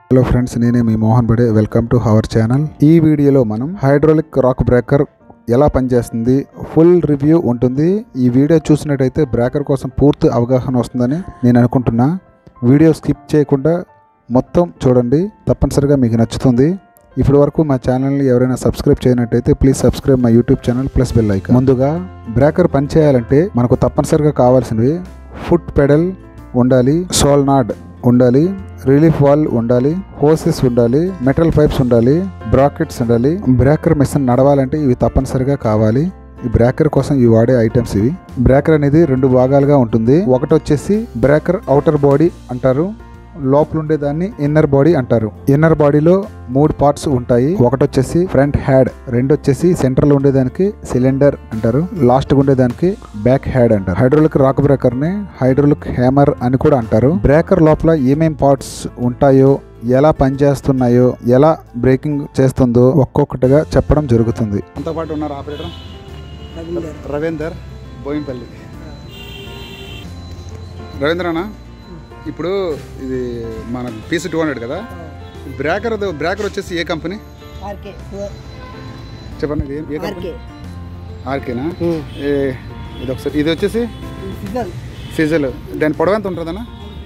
Hello friends నేనే మీ మోహన్ బడే welcome to our channel ఈ వీడియోలో మనం హైడ్రాలిక్ రాక్ బ్రేకర్ ఎలా పనిచేస్తుంది ఫుల్ రివ్యూ ఉంటుంది ఈ వీడియో చూసినట్టయితే బ్రేకర్ కోసం పూర్తి అవగాహన వస్తుందని నేను అనుకుంటున్నా వీడియో స్కిప్ చేయకుండా మొత్తం చూడండి తప్పనిసరిగా మీకు నచ్చుతుంది ఇప్పటి వరకు మా ఛానల్ని ఎవరైనా సబ్స్క్రైబ్ చేయనట్టయితే please subscribe my YouTube channel plus bell icon ముందుగా బ్రేకర్ పనిచేయాలంటే మనకు తప్పనిసరిగా కావాల్సినవి ఫుట్ పెడల్ ఉండాలి సోల్నాడ్ ఉండాలి రిలీఫ్ వాల్ ఉండాలి హోసెస్ ఉండాలి మెటల్ పైప్స్ ఉండాలి బ్రాకెట్స్ ఉండాలి బ్రేకర్ మిషన్ నడవాలంటే ఇవి తప్పనిసరిగా కావాలి ఈ బ్రేకర్ కోసం ఇవి వాడే ఐటమ్స్ ఇవి బ్రేకర్ అనేది రెండు భాగాలుగా ఉంటుంది ఒకటి వచ్చేసి బ్రేకర్ అవుటర్ బాడీ అంటారు లోపల ఉండేదాన్ని ఇన్నర్ బాడీ అంటారు ఇన్నర్ బాడీలో మూడు పార్ట్స్ ఉంటాయి ఒకటి వచ్చేసి ఫ్రంట్ హ్యాడ్ రెండు వచ్చేసి సెంట్రల్ ఉండేదానికి సిలిండర్ అంటారు లాస్ట్ ఉండేదానికి బ్యాక్ హ్యాడ్ అంటారు హైడ్రోలిక్ రాక్ బ్రేకర్ ని హైడ్రోలిక్ హ్యామర్ అని కూడా అంటారు బ్రేకర్ లోపల ఏమేం పార్ట్స్ ఉంటాయో ఎలా పనిచేస్తున్నాయో ఎలా బ్రేకింగ్ చేస్తుందో ఒక్కొక్కటిగా చెప్పడం జరుగుతుంది అంతో పాటు ఉన్నారు ఆపరేటర్ రవీందర్ రవీందర్ బోయింపల్లి రవీంద్ర అన్న ఇప్పుడు ఇది మన పీసీ టూ హండ్రెడ్ కదా బ్రేకర్ బ్రేకర్ వచ్చేసి ఏ కంపెనీ ఆర్కే చెప్పండి ఇది ఏ కంపెనీ ఆర్కే ఆర్కేనా ఏ ఇది ఒకసారి ఇది వచ్చేసి సిజల్ ఫిజల్ దాని పొడవు ఎంత ఉంటుందన్న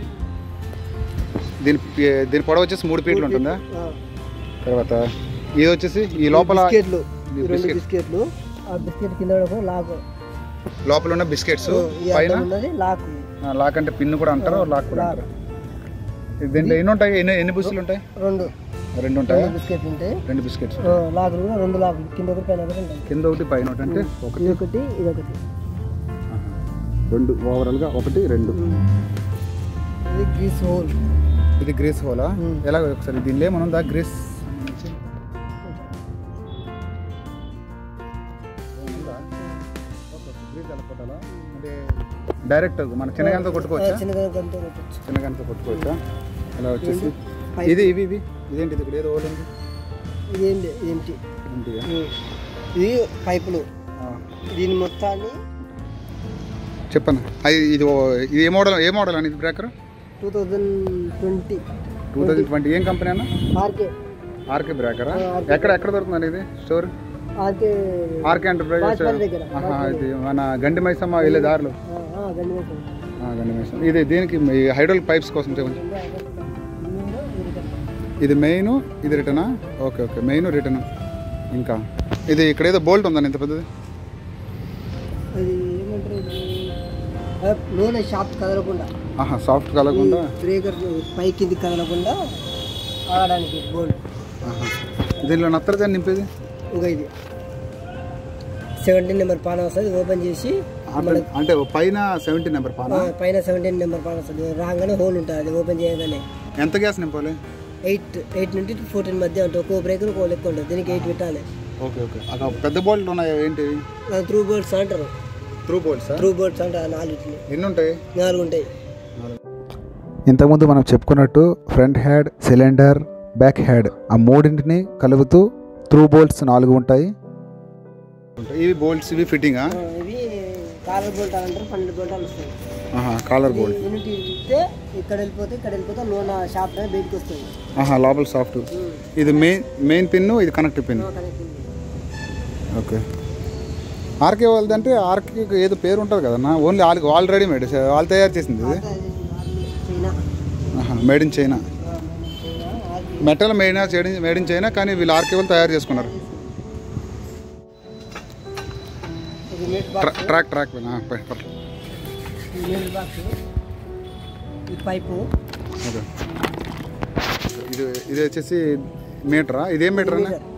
దీని దీని పొడవు వచ్చేసి మూడు ఫీట్లు ఉంటుందా తర్వాత ఇది వచ్చేసి ఈ లోపల బిస్కెట్లు ఈ ఈ రెండు బిస్కెట్ బిస్కెట్లు ఆ బిస్కెట్ కింద కూడా లాక్ లోపల ఉన్న బిస్కెట్స్ ఈ పైన అడ్డం ఉన్నది లాక్ ఆ, లాక్ అంటే పిన్ కూడా అంటారు లాక్ కూడా లాక్. అంటారు ఇది దీంట్లో ఎన్ని ఉంటాయి ఎన్ని ఎన్ని బుస్సులు ఉంటాయి రెండు రెండు ఉంటాయా రెండు బిస్కెట్లు ఉంటాయి రెండు బిస్కెట్స్ ఆ, లాకులు కూడా రెండు లాకులు కింద ఒకటి పైన ఒకటి ఉంటాయి కింద ఒకటి పైన ఒకటి అంటే ఒకటి ఇది ఒకటి ఇది ఒకటి ఆహా. రెండు ఓవరాల్గా ఒకటి రెండు ఇది గ్రీస్ హోల్ ఇది గ్రీస్ హోలా మ్మ్. ఎలా ఒకసారి దీనిలో ఏమన్నా గ్రీస్ డైరెక్ట్ మన చిన్నగాంతో కొట్టుకోవచ్చా చిన్నగా కొంత కొట్టచ్చు చిన్నగాంతో కొట్టుకోవచ్చా ఇలా వచ్చేసి పైప్. ఇది ఇవి ఇవి ఇదేంటి ఇది ఇక్కడ ఏదో ఓల్ ఉంది ఇదేంటి ఏంటి ఏంటియా? ఇది పైపులు ఆ. దీని మొత్తాన్ని చెప్పను అది ఇది ఓ- ఇది ఏ మోడల్ ఏ మోడల్ అని ఇది breaker two thousand twenty two thousand twenty ఏం కంపెనీ అన్న ఆర్కే ఆర్కే బ్రేకరా ఆ, RK. ఎక్కడ ఎక్కడ దొరుకుతుందండి ఇది store RK RK Enterprises Bajpalli దగ్గర ఆహా, ఇది మన గండి మైసమ్మ వెళ్ళే దారిలో ఆ, ఆ, గండి మొత్తం. ఆ, గండి మైసమ్మ ఇది దీనికి ఈ హైడ్రోలిక్ పైప్స్ కోసం చెప్పండి ఇంకా ఇందులో ఇది ఒకటి. ఇది మెయిన్ ఇది రిటర్నా ఓకే ఓకే మెయిన్ రిటర్న్ ఇంకా ఇది ఇక్కడ ఏదో బోల్ట్ ఉందండి ఇంత పెద్దది అది ఏమంటారు ఇది? ఆ, లోన షాప్ కదలకుండా ఆహా సాఫ్ట్ కలగకుండా బ్రేకర్ పై కింది కదలకుండా ఆడడానికి బోల్డ్ ఆహా. దీనిలో నత్రజని నింపేది ఒక ఇది సెవెంటీన్ నెంబర్ పాన వస్తుంది ఓపెన్ చేసి అంటే- అంటే పైన సెవెంటీ నెంబర్ పాన ఆ, పైన సెవెంటీన్ నెంబర్ పాన వస్తుంది రాగానే హోల్ ఉంటుంది అది ఓపెన్ చేయగానే ఎంత గ్యాస్ నింపాలి ఎయిట్ ఎయిట్ నుండి ఫోర్టీన్ మధ్య ఉంటుంది ఒక్కో బ్రేకర్ ఒక్కో లెక్క ఉంటుంది దీనికి ఎయిట్ పెట్టాలి ఓకే ఓకే అక్కడ పెద్ద బోల్ట్ ఉన్నాయి ఏంటి త్రూ బోల్ట్స్ అంటారు త్రూ బోల్ట్స్ త్రూ బోల్ట్స్ అంటారు నాలుగు ఎన్ని ఉంటాయి నాలుగు ఉంటాయి ఇంతకుముందు మనం చెప్పుకున్నట్టు front head cylinder back head ఆ మూడింటిని కలుపుతూ త్రూ బోల్ట్స్ నాలుగు ఉంటాయి ఇవి బోల్ట్స్ ఇవి ఫిట్టింగ్ ఆ, ఇవి కాలర్ బోల్ట్ అంటారు పన్నెండు బోల్టాలు వస్తాయి కాలర్ బోల్ట్ యూనిట్ ఇస్తే ఇక్కడ వెళ్ళిపోతే ఇక్కడ వెళ్ళిపోతే లోన షాప్ బయటకు వస్తుంది ఆహా లోపల సాఫ్ట్ ఇది మెయిన్ మెయిన్ పిన్ ఇది కనెక్ట్ పిన్ ఓకే ఆర్కే వాళ్ళది అంటే ఆర్కే ఏదో పేరు ఉంటుంది కదన్నా ఓన్లీ ఆల్ ఆల్ రెడీమేడ్ వాళ్ళు తయారు చేసింది ఇది China made in China metal made made in China కానీ వీళ్ళు ఆర్కే వాళ్ళు తయారు చేసుకున్నారు ఇది నెట్ ట్రా- బాక్స్ ట్రాక్ ట్రాక్ పైన, ఆ, పై- పై. ఈ నెట్ బాక్స్ ఈ పైపు ఓకే ఇది ఇది వచ్చేసి మీటరా ఇదేం మీటర్ అన్న మీటర్.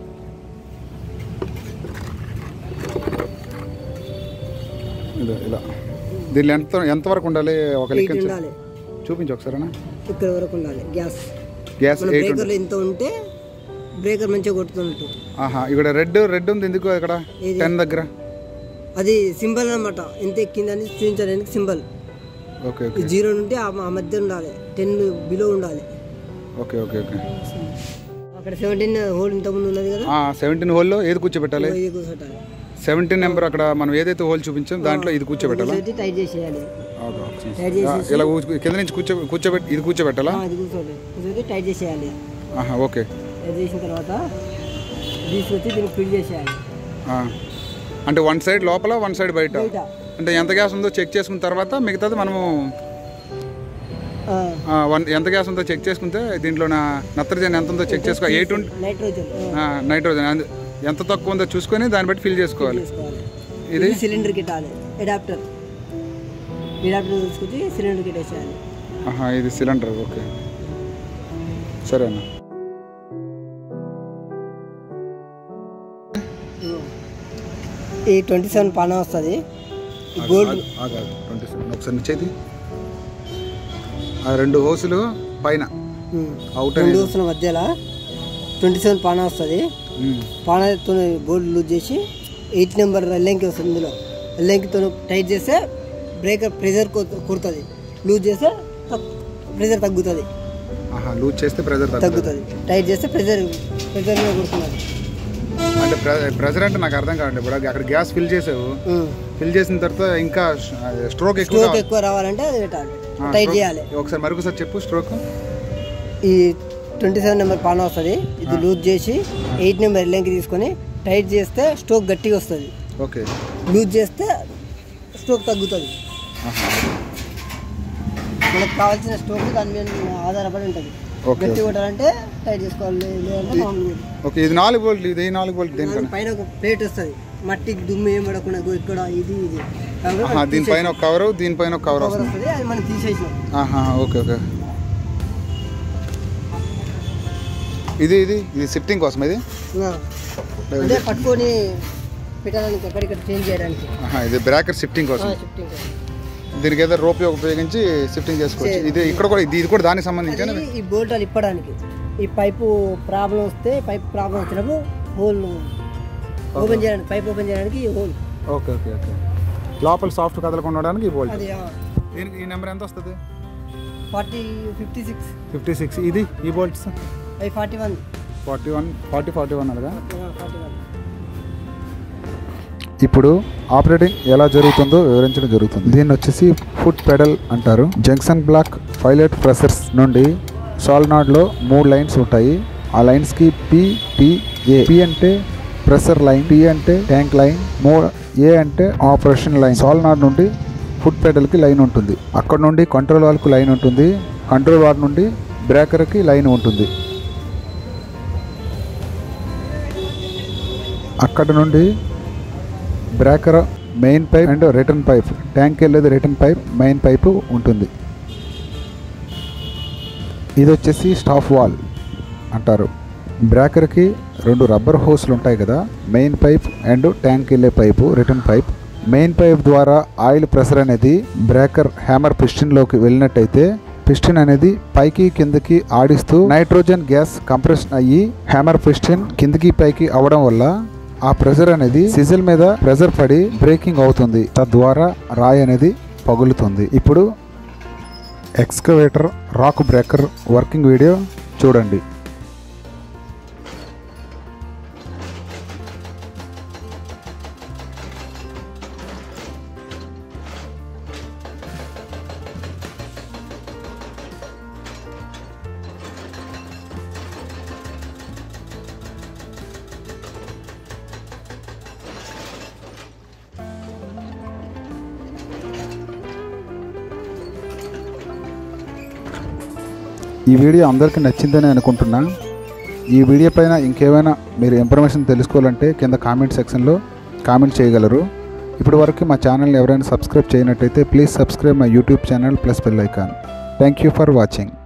ఇది ఇలా దీనిలో ఎంత ఎంతవరకు ఉండాలి ఒక ఎయిట్ లెక్క ఉండాలి చూపించు ఒకసారి ఇక్కడ వరకు ఉండాలి గ్యాస్ గ్యాస్ మన ఎయిట్ బ్రేకర్లో ఇంత ఉంటే బ్రేకర్ మంచిగా కొడుతున్నట్టు ఆహా ఇక్కడ రెడ్ రెడ్ ఉంది ఎందుకు ఇక్కడ ఏది? టెన్ దగ్గర అది సింబల్ అన్నమాట ఎంత ఎక్కిందని చూపించడానికి సింబల్ ఓకే ఈ ఓకే జీరో నుండి ఆ ఆ మధ్య ఉండాలి టెన్ బిలో ఉండాలి ఓకే ఓకే ఓకే అక్కడ సెవెంటీన్ హోల్ ఇంతకుముందు ఉన్నది కదా సెవెంటీన్ హోల్లో ఏది కూర్చోబెట్టాలి ఇది కూర్చోటాలి సెవెంటీన్ నెంబర్ అక్కడ మనం ఏదైతే హోల్ చూపించాం దాంట్లో ఇది కూర్చోబెట్టాలా పెట్టి టైట్ చేసేయాలి ఓకే, ఓకే. టైట్ ఆ, చేసేసి ఇలా కూర్చో- కింద నుంచి కూర్చో కూర్చోబెట్టి ఇది కూర్చోబెట్టాలా ఆ, అది కూర్చోండి కూర్చోబెట్టి టైట్ చేసేయాలి ఆహా ఓకే అది చేసిన తర్వాత తీసుకొచ్చి దీనికి ఫిల్ చేసేయాలి ఆ. అంటే వన్ సైడ్ లోపల వన్ సైడ్ బయట బయట అంటే ఎంత గ్యాస్ ఉందో చెక్ చేసుకున్న తర్వాత మిగతాది మనము ఆ, ఆ, వన్ ఎంత గ్యాస్ ఉందో చెక్ చేసుకుంటే దీంట్లో నా నత్రజని ఎంత ఉందో చెక్ చేసుకో ఎయిట్ ఉంటే నైట్రోజన్ ఆ, నైట్రోజన్ అంద- ఎంత తక్కువ ఉందో చూసుకొని దాన్ని బట్టి ఫిల్ చేసుకోవాలి చేసుకోవాలి ఇది ఇది సిలిండర్కి పెట్టాలి అడాప్టర్ అడాప్టర్ తీసుకొచ్చి సిలిండర్కి వేసేయాలి ఆహా ఇది సిలిండర్ ఓకే సరేనా ఈ ట్వంటీ సెవెన్ పానా వస్తుంది గోల్డ్ ట్వంటీ సెవెన్ ఒకసారి నిచ్చేది ఆ రెండు హోసులు పైన అవుట్ రెండు వస్తున్న మధ్యలో ట్వంటీ సెవెన్ పానా వస్తుంది పానాతో బోర్డు లూజ్ చేసి ఎయిట్ నెంబర్ ఎల్లంకి వస్తుంది ఇందులో ఎల్లంకితో టైట్ చేస్తే బ్రేకర్ ప్రెజర్ కుడుతుంది లూజ్ చేస్తే ప్రెజర్ తగ్గుతుంది ఆహా లూజ్ చేస్తే ప్రెజర్ తగ్గుతుంది తగ్గుతుంది టైట్ చేస్తే ప్రెజర్ ప్రెజర్ మీద కుడుతున్నది అంటే ప్రెజర్ అంటే నాకు అర్థం కావండి ఇప్పుడు అక్కడ గ్యాస్ ఫిల్ చేసావు ఫిల్ చేసిన తర్వాత ఇంకా స్ట్రోక్ ఎక్కువ స్ట్రోక్ ఎక్కువ రావాలంటే అది పెట్టాలి ఆ, టైట్ stroke- చేయాలి ఒకసారి మరొకసారి చెప్పు స్ట్రోక్ ఈ ట్వంటీ సెవెన్ నెంబర్ పాన వస్తుంది ఇది లూజ్ చేసి ఎయిట్ నెంబర్ ఎల్లంకి తీసుకొని టైట్ చేస్తే స్ట్రోక్ గట్టిగా వస్తుంది ఓకే లూజ్ చేస్తే స్ట్రోక్ తగ్గుతుంది ఆహా. మనకు కావాల్సిన స్ట్రోక్ దాని మీద ఆధారపడి ఉంటుంది ఓకే గట్టి కొట్టాలంటే టైట్ చేసుకోవాలి లేదంటే మామూలుగా ఓకే ఇది నాలుగు వోల్ట్ ఇది నాలుగు వోల్ట్ దాని దేనికన్నా పైన ఒక ప్లేట్ వస్తుంది మట్టికి దుమ్ము ఏం పడకుండా ఇగో ఇక్కడ ఇది ఇది కాబట్టి ఆహా, మనం దీనిపైన ఒక కవర్ దీనిపైన ఒక కవర్ కవర్ వస్తుంది వస్తుంది అది మనం తీసేసినాం ఆహా ఓకే ఓకే ఇది ఇది ఇది షిఫ్టింగ్ కోసం ఇది ఆ. అంటే పట్టుకొని పెట్టడానికి ఎక్కడిక్కడ చేంజ్ చేయడానికి ఆహా, ఇది బ్రేకర్ షిఫ్టింగ్ కోసం షిఫ్టింగ్ దీనికి ఏదో రోప్ ఉపయోగించి షిఫ్టింగ్ చేసుకోవచ్చు ఇది ఇక్కడ కూడా ఇది ఇది కూడా దానికి సంబంధించిన అది ఈ బోల్ట్ అది ఇప్పడానికి ఈ పైపు ప్రాబ్లం వస్తే పైప్ ప్రాబ్లం వచ్చినప్పుడు హోల్ ఓపెన్ చేయడానికి పైప్ ఓపెన్ చేయడానికి ఈ హోల్ ఓకే ఓకే ఓకే లోపల సాఫ్ట్ కదలకుండా ఉండడానికి ఈ బోల్ట్ అది దీనికి ఈ నెంబర్ ఎంత వస్తుంది forty fifty six fifty six ఇది ఈ బోల్ట్స్ అవి forty one forty one forty forty one అలాగా ఫార్టీ వన్ ఇప్పుడు ఆపరేటింగ్ ఎలా జరుగుతుందో వివరించడం జరుగుతుంది దీన్ని వచ్చేసి ఫుట్ పెడల్ అంటారు జంక్షన్ బ్లాక్ పైలట్ ప్రెసర్స్ నుండి సాల్నాడ్లో మూడు లైన్స్ ఉంటాయి ఆ లైన్స్కి పి టి ఏ పి అంటే ప్రెషర్ లైన్ టి అంటే ట్యాంక్ లైన్ మో ఏ అంటే ఆపరేషన్ లైన్ సాల్నాడ్ నుండి ఫుట్ పెడల్కి లైన్ ఉంటుంది అక్కడ నుండి కంట్రోల్ వాల్కి లైన్ ఉంటుంది కంట్రోల్ వాల్ నుండి బ్రేకర్కి లైన్ ఉంటుంది అక్కడ నుండి breaker main pipe and return pipe tank వెళ్ళేది రిటర్న్ పైప్ మెయిన్ పైపు ఉంటుంది ఇది వచ్చేసి స్టాఫ్ వాల్ అంటారు బ్రేకర్కి రెండు రబ్బర్ హోస్లు ఉంటాయి కదా మెయిన్ పైప్ అండ్ ట్యాంక్ వెళ్ళే pipe return pipe main pipe ద్వారా ఆయిల్ ప్రెషర్ అనేది బ్రేకర్ హ్యామర్ పిస్టిన్లోకి వెళ్ళినట్టయితే పిస్టిన్ అనేది పైకి కిందకి ఆడిస్తూ నైట్రోజన్ గ్యాస్ కంప్రెషన్ అయ్యి హ్యామర్ పిస్టిన్ కిందకి పైకి అవడం వల్ల ఆ ప్రెషర్ అనేది సిజిల్ మీద ప్రెషర్ పడి బ్రేకింగ్ అవుతుంది తద్వారా రాయి అనేది పగులుతుంది ఇప్పుడు excavator rock breaker working video చూడండి ఈ వీడియో అందరికీ నచ్చిందని అనుకుంటున్నా ఈ వీడియో పైన ఇంకేమైనా మీరు ఇన్ఫర్మేషన్ తెలుసుకోవాలంటే కింద కామెంట్ సెక్షన్లో కామెంట్ చేయగలరు ఇప్పటి వరకు మా ఛానల్ని ఎవరైనా సబ్స్క్రైబ్ చేయనట్టయితే please subscribe my YouTube channel plus bell icon thank you for watching